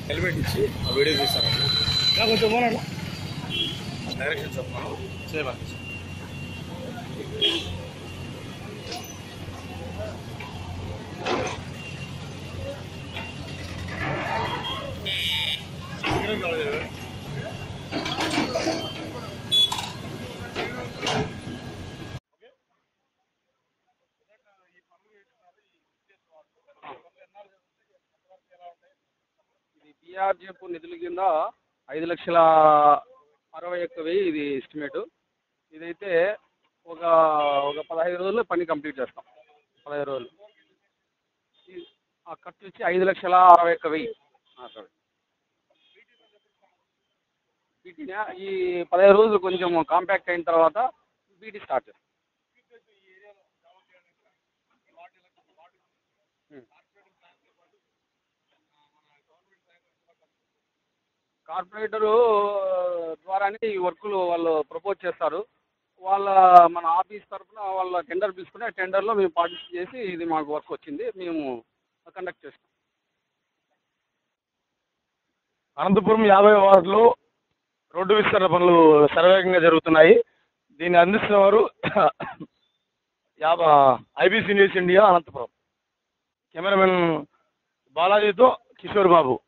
helmet ఇచ్చి ఆ video తీస్తారండి కొంచెం పోనా డైరెక్షన్ చెప్తాను చేయమని ఇది పిఆర్జీఎఫ్ నిధుల కింద ఐదు లక్షల అరవై ఒక్క వెయ్యి ఇది ఎస్టిమేటు ఇదైతే ఒక ఒక పదహైదు రోజుల్లో పని కంప్లీట్ చేస్తాం పదహైదు రోజులు ఈ- ఆ ఖర్చు వచ్చి ఐదు లక్షల అరవై ఒక్క వెయ్యి సారీ బీటీనా ఈ పదహైదు రోజులు కొంచెం కాంపాక్ట్ అయిన తర్వాత బీటీ స్టార్ట్ చేస్తాం కార్పొరేటరు ద్వారానే ఈ వర్కులు వాళ్ళు ప్రపోజ్ చేస్తారు వాళ్ళ మన ఆఫీస్ తరఫున వాళ్ళ టెండర్ తీసుకుని ఆ టెండర్లో మేము పార్టిసిపేట్ చేసి ఇది మాకు వర్క్ వచ్చింది మేము కండక్ట్ చేస్తాం అనంతపురం యాభై వార్డులో రోడ్డు విస్తరణ పనులు శరవేగంగా జరుగుతున్నాయి దీన్ని అందిస్తున్న వారు యాభై IBC news India Anantapuram cameraman బాలాజీతో కిషోర్ బాబు